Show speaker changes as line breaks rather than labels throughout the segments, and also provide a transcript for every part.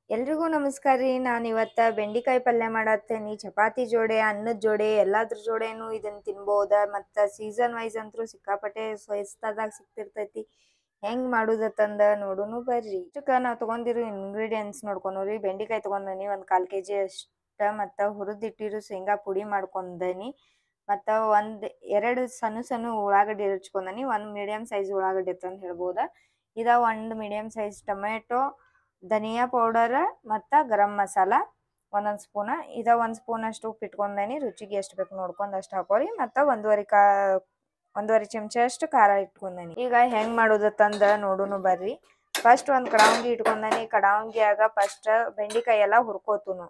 ಎಲ್ರಿಗೂ ನಮಸ್ಕಾರ ರೀ ನಾನು ಇವತ್ತ ಬೆಂಡಿಕಾಯಿ ಪಲ್ಯ ಮಾಡತ್ತೇನಿ ಚಪಾತಿ ಜೋಡೆ ಅನ್ನದ ಜೋಡೆ ಎಲ್ಲಾದ್ರ ಜೋಡೆನು ಇದನ್ನ ತಿನ್ಬೋದ ಮತ್ತ ಸೀಸನ್ ವೈಸ್ ಅಂತೂ ಸಿಕ್ಕಾಪಟ್ಟೆ ಸ್ವಸ್ತದಾಗ ಸಿಕ್ತಿರ್ತೈತಿ ಹೆಂಗ್ ಮಾಡುದತ್ತಂದ ನೋಡುನು ಬರ್ರಿ ಇಷ್ಟಕ್ಕ ನಾವ್ ತಗೊಂಡಿರೋ ಇಂಗ್ರೀಡಿಯೆಂಟ್ಸ್ ನೋಡ್ಕೊಂಡ್ರಿ ಬೆಂಡಿಕಾಯಿ ತಗೊಂಡನಿ ಒಂದ್ ಕಾಲ್ ಕೆಜಿ ಅಷ್ಟ ಮತ್ತ ಹುರಿದಿಟ್ಟಿರೋ ಶೇಂಗಾ ಪುಡಿ ಮಾಡ್ಕೊಂಡನಿ ಮತ್ತ ಒಂದ್ ಎರಡು ಸಣ್ಣ ಸಣ್ಣ ಉಳ್ಳಾಗಡ್ಡಿ ಹೆಚ್ಕೊಂಡನಿ ಒಂದ್ ಮೀಡಿಯಂ ಸೈಜ್ ಉಳ್ಳಾಗಡ್ಡಿ ಅಂತ ಹೇಳ್ಬೋದ ಇದ ಒಂದ್ ಮೀಡಿಯಂ ಸೈಜ್ ಟೊಮೆಟೊ ಧನಿಯಾ ಪೌಡರ್ ಮತ್ತ ಗರಂ ಮಸಾಲ ಒಂದೊಂದ್ ಸ್ಪೂನ್ ಇದ ಒಂದ್ ಸ್ಪೂನ್ ಅಷ್ಟು ಉಪ್ಪು ಇಟ್ಕೊಂಡೇನಿ ರುಚಿಗೆ ಎಷ್ಟು ಬೇಕು ನೋಡ್ಕೊಂಡ್ ಅಷ್ಟು ಹಾಕೋರಿ ಮತ್ತ ಒಂದೂವರೆ ಕಾ ಒಂದೂವರೆ ಚಮಚ ಅಷ್ಟು ಖಾರ ಇಟ್ಕೊಂಡೇನಿ ಈಗ ಹೆಂಗ್ ಮಾಡೋದತ್ತಂದ ನೋಡುನು ಬರ್ರಿ ಫಸ್ಟ್ ಒಂದ್ ಕಡಾವಂಗಿ ಇಟ್ಕೊಂಡೇನಿ ಕಡಾವಂಗಿಯಾಗ ಫಸ್ಟ್ ಬೆಂಡಿಕಾಯಿ ಎಲ್ಲ ಹುರ್ಕೋತುನು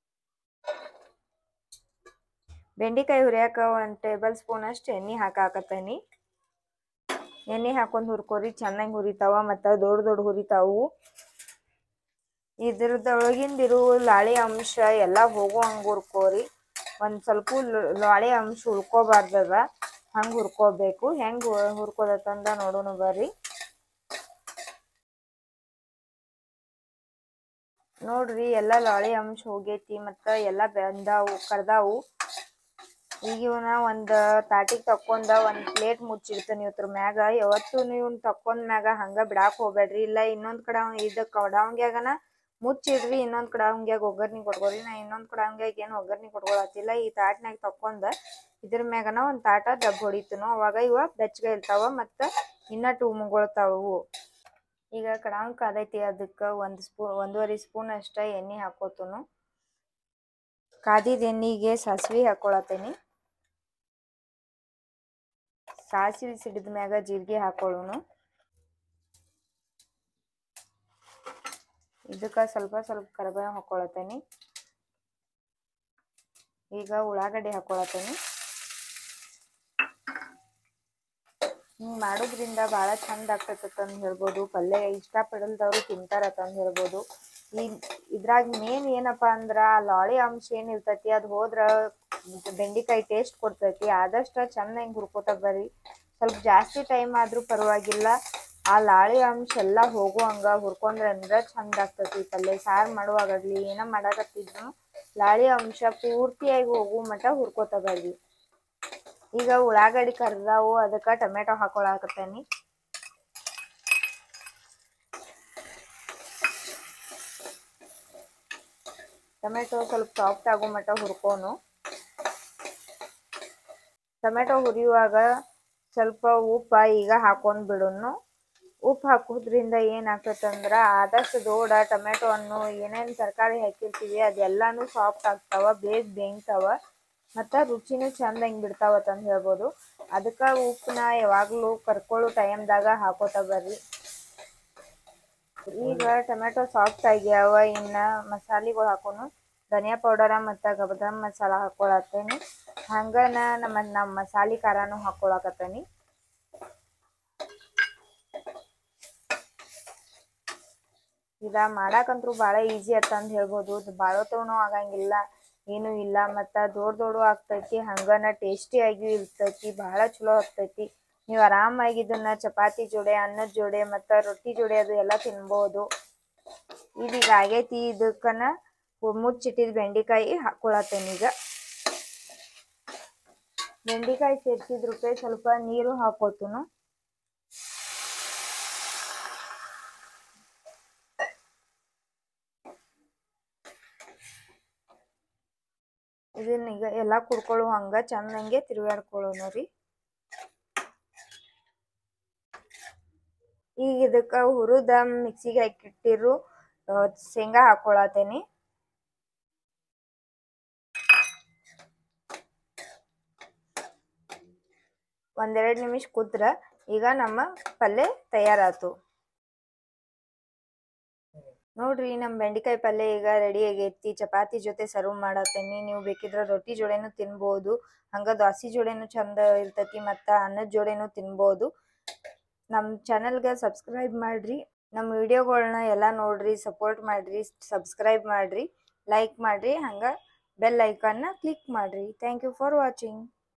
ಬೆಂಡಿಕಾಯಿ ಹುರಿಯಾಕ ಒಂದ್ ಟೇಬಲ್ ಸ್ಪೂನ್ ಅಷ್ಟು ಎಣ್ಣೆ ಹಾಕಾಕತ್ತೇನಿ ಎಣ್ಣೆ ಹಾಕೊಂಡ್ ಹುರ್ಕೋರಿ ಚೆನ್ನಾಗಿ ಹುರಿತಾವ ಮತ್ತ ದೊಡ್ಡ ದೊಡ್ಡ ಹುರಿತಾವು ಇದ್ರದೊಳಗಿಂದಿರು ಲಾಳಿ ಅಂಶ ಎಲ್ಲ ಹೋಗುವಂಗ ಹುರ್ಕೋರಿ ಒಂದ್ ಸ್ವಲ್ಪ ಲ- ಲಾಳಿ ಅಂಶ ಉಳ್ಕೋಬಾರ್ದದ ಹಂಗ ಹುರ್ಕೋಬೇಕು ಹೆಂಗ್ ಹು- ಹುರ್ಕೋದತ್ತಂದ ನೋಡೋಣ ಬರ್ರಿ ನೋಡ್ರಿ ಎಲ್ಲ ಲಾಳಿ ಅಂಶ ಹೋಗೈತಿ ಮತ್ತ ಎಲ್ಲ ಬೆಂದಾವು ಕರ್ದಾವು ಈಗ ಇವನ್ನ ಒಂದ್ ತಾಟಿಗ್ ತಕ್ಕೊಂಡ ಒಂದ್ ಪ್ಲೇಟ್ ಮುಚ್ಚಿಡ್ತೇನೆ ಇವ್ರ ಮ್ಯಾಗ ಯಾವತ್ತು ನೀವು ತಕ್ಕೊಂಡ್ ಮ್ಯಾಗ ಹಂಗ ಬಿಡಾಕ್ ಹೋಗ್ಬೇಡ್ರಿ ಇಲ್ಲ ಇನ್ನೊಂದ್ ಕಡ ಇದ ಕಡಾವಂಗ್ಯಾಗನ ಮುಚ್ಚಿಡ್ರಿ ಇನ್ನೊಂದ್ ಕಡಾವಂಗ್ಯಾಗ ಒಗ್ಗರ್ನಿ ಕೊಟ್ಕೋರಿ ನಾ ಇನ್ನೊಂದ್ ಕಡಾವಂಗ್ಯಾಗ ಏನ್ ಒಗ್ಗರ್ನಿ ಕೊಟ್ಕೊಳತಿಲ್ಲ ಈ ತಾಟ್ನ್ಯಾಗ ತಕ್ಕೊಂಡ ಇದ್ರ ಮ್ಯಾಗನ ಒಂದ್ ತಾಟ ದಬ್ ಹೊಡಿತನು ಅವಾಗ ಇವ ಬೆಚ್ಚಗ ಇರ್ತಾವ ಮತ್ತ ಇನ್ನ ಟೂ ಮುಗೊಳ್ತಾವು ಈಗ ಕಡಾವಂಗ್ ಕಾದೈತಿ ಅದಕ್ಕ ಒಂದ್ ಸ್ಪೂ ಒಂದೂವರೆ ಸ್ಪೂನ್ ಅಷ್ಟ ಎಣ್ಣೆ ಹಾಕೋತನು ಕಾದಿದ ಎಣ್ಣಿಗೆ ಸಾಸಿವೆ ಹಾಕೊಳತೇನಿ ಸಾಸಿವೆ ಸಿಡಿದ ಮ್ಯಾಗ ಜೀರಿಗೆ ಹಾಕೊಳ್ಳೋನು ಇದಕ್ಕ ಸ್ವಲ್ಪ ಸ್ವಲ್ಪ ಕರಿಬೇವು ಹಾಕೊಳತೇನಿ ಈಗ ಉಳ್ಳಾಗಡ್ಡಿ ಹಾಕೊಳತೇನಿ ಹಿಂಗ್ ಮಾಡೋದ್ರಿಂದ ಬಹಳ ಚಂದ ಆಗ್ತೈತೆ ಅಂತ ಹೇಳ್ಬೋದು ಪಲ್ಯ ಇಷ್ಟ ಪಡಲ್ದವ್ರು ತಿಂತಾರತ್ತ ಅಂತ ಹೇಳ್ಬೋದು ಈ ಇದ್ರಾಗ ಮೇನ್ ಏನಪ್ಪಾ ಅಂದ್ರ ಆ ಲಾಳಿ ಅಂಶ ಏನ್ ಇರ್ತೈತಿ ಅದ್ ಹೋದ್ರ ಬೆಂಡಿಕಾಯಿ ಟೇಸ್ಟ್ ಕೊಡ್ತೈತಿ ಆದಷ್ಟ ಚಂದ ಹಿಂಗ್ ಹುರ್ಕೋತ ಬರ್ರಿ ಸ್ವಲ್ಪ ಜಾಸ್ತಿ ಟೈಮ್ ಆದ್ರೂ ಪರವಾಗಿಲ್ಲ ಆ ಲಾಳಿ ಅಂಶ ಎಲ್ಲಾ ಹೋಗುವಂಗ ಹುರ್ಕೊಂಡ್ರ ಅಂದ್ರ ಚಂದ ಆಗ್ತೈತಿ ಪಲ್ಯ ಸಾರ್ ಮಾಡುವಾಗಲಿ ಏನ ಮಾಡಾಕತ್ತಿದ್ರು ಲಾಳಿ ಅಂಶ ಪೂರ್ತಿಯಾಗಿ ಹೋಗು ಮಟ ಹುರ್ಕೋತ ಬರ್ರಿ ಈಗ ಉಳ್ಳಾಗಡ್ಡಿ ಕರ್ದಾವು ಅದಕ್ಕ ಟೊಮೆಟೊ ಹಾಕೊಳಕತ್ತೇನಿ ಟೊಮೆಟೊ ಸ್ವಲ್ಪ ಸಾಫ್ಟ್ ಆಗೋ ಮಟ್ಟ ಹುರ್ಕೋನು ಟೊಮೆಟೊ ಹುರಿಯುವಾಗ ಸ್ವಲ್ಪ ಉಪ್ಪ ಈಗ ಹಾಕೊಂಡ್ ಬಿಡೋನು ಉಪ್ಪು ಹಾಕೋದ್ರಿಂದ ಏನಾಗ್ತದಂದ್ರ ಆದಷ್ಟು ದೊಡ್ಡ ಟೊಮೆಟೊ ಹಣ್ಣು ಏನೇನ್ ತರಕಾರಿ ಹಾಕಿರ್ತೀವಿ ಅದೆಲ್ಲಾನು ಸಾಫ್ಟ್ ಆಗ್ತಾವ ಬೇಗ ಬೇಯ್ತಾವ ಮತ್ತ ರುಚಿನೂ ಚಂದ ಹಿಂಗ್ ಬಿಡ್ತಾವ ಅಂತ ಹೇಳ್ಬೋದು ಅದಕ್ಕ ಉಪ್ಪನ್ನ ಯಾವಾಗ್ಲೂ ಕರ್ಕೊಳ್ಳೋ ಟೈಮ್ದಾಗ ಹಾಕೋತ ಬರ್ರಿ ಈಗ ಟೊಮೆಟೊ ಸಾಫ್ಟ್ ಆಗ್ಯಾವ ಇನ್ನ ಮಸಾಲಿಗಳು ಹಾಕೋನು ಧನಿಯಾ ಪೌಡರ ಮತ್ತ ಗರಂ ಮಸಾಲ ಹಾಕೊಳತ್ತೇನಿ ಹಂಗನ ನಮ್ಮ ನಮ್ಮ ಮಸಾಲಿ ಖಾರಾನು ಹಾಕೊಳಕತ್ತೇನಿ ಇದ ಮಾಡಾಕಂತ್ರು ಬಾಳ ಈಜಿ ಅತ್ತ ಅಂತ ಹೇಳ್ಬೋದು ಬಾಳೋತವನು ಆಗಂಗಿಲ್ಲ ಏನು ಇಲ್ಲ ಮತ್ತ ದೊಡ್ಡ ದೊಡ್ಡ ಆಗ್ತೈತಿ ಹಂಗನ ಟೇಸ್ಟಿ ಆಗಿ ಇರ್ತೈತಿ ಬಹಳ ಚಲೋ ಆಗ್ತೈತಿ ನೀವು ಆರಾಮಾಗಿ ಇದನ್ನ ಚಪಾತಿ ಜೋಡೆ ಅನ್ನದ ಜೋಡೆ ಮತ್ತ ರೊಟ್ಟಿ ಜೋಡೆ ಅದು ಎಲ್ಲ ತಿನ್ಬೋದು ಇದೀಗ ಆಗೈತಿ ಇದಕ್ಕನ ಮುಚ್ಚಿಟ್ಟಿದ್ ಬೆಂಡಿಕಾಯಿ ಹಾಕೊಳತ್ತೇನೆ ಈಗ ಬೆಂಡಿಕಾಯಿ ಸೇರ್ಸಿದ್ರಕ್ಕೆ ಸ್ವಲ್ಪ ನೀರು ಹಾಕೋತುನು ಇದನ್ನ ಈಗ ಎಲ್ಲಾ ಕುಡ್ಕೊಳ್ಳೋ ಹಂಗ ಚಂದಂಗೆ ತಿರುಗಾಡ್ಕೊಳ್ಳೋಣ ರೀ ಈಗ ಇದಕ್ಕ ಹುರಿದ ಮಿಕ್ಸಿಗೆ ಹಾಕಿಟ್ಟಿರು ಆ, ಶೇಂಗಾ ಹಾಕೊಳತೇನಿ ಒಂದೆರಡು ನಿಮಿಷ ಕುದ್ರ ಈಗ ನಮ್ಮ ಪಲ್ಯ ತಯಾರಾತು ನೋಡ್ರಿ ನಮ್ ಬೆಂಡಿಕಾಯಿ ಪಲ್ಯ ಈಗ ರೆಡಿ ಆಗೈತಿ ಚಪಾತಿ ಜೊತೆ ಸರ್ವ್ ಮಾಡತ್ತೇನಿ ನೀವು ಬೇಕಿದ್ರ ರೊಟ್ಟಿ ಜೋಡೆನು ತಿನ್ಬೋದು ಹಂಗ ದೋಸೆ ಜೋಡೆನು ಚಂದ ಇರ್ತೈತಿ ಮತ್ತ ಅನ್ನದ ಜೋಡೆನು ತಿನ್ಬೋದು ನಮ್ ಚಾನೆಲ್ಗೆ ಸಬ್ಸ್ಕ್ರೈಬ್ ಮಾಡ್ರಿ ನಮ್ಮ ವಿಡಿಯೋಗಳನ್ನ ಎಲ್ಲ ನೋಡ್ರಿ ಸಪೋರ್ಟ್ ಮಾಡ್ರಿ ಸಬ್ಸ್ಕ್ರೈಬ್ ಮಾಡ್ರಿ ಲೈಕ್ ಮಾಡ್ರಿ ಹಂಗ ಬೆಲ್ ಐಕಾನ್ನ ಕ್ಲಿಕ್ ಮಾಡ್ರಿ ಥ್ಯಾಂಕ್ ಯು ಫಾರ್ ವಾಚಿಂಗ್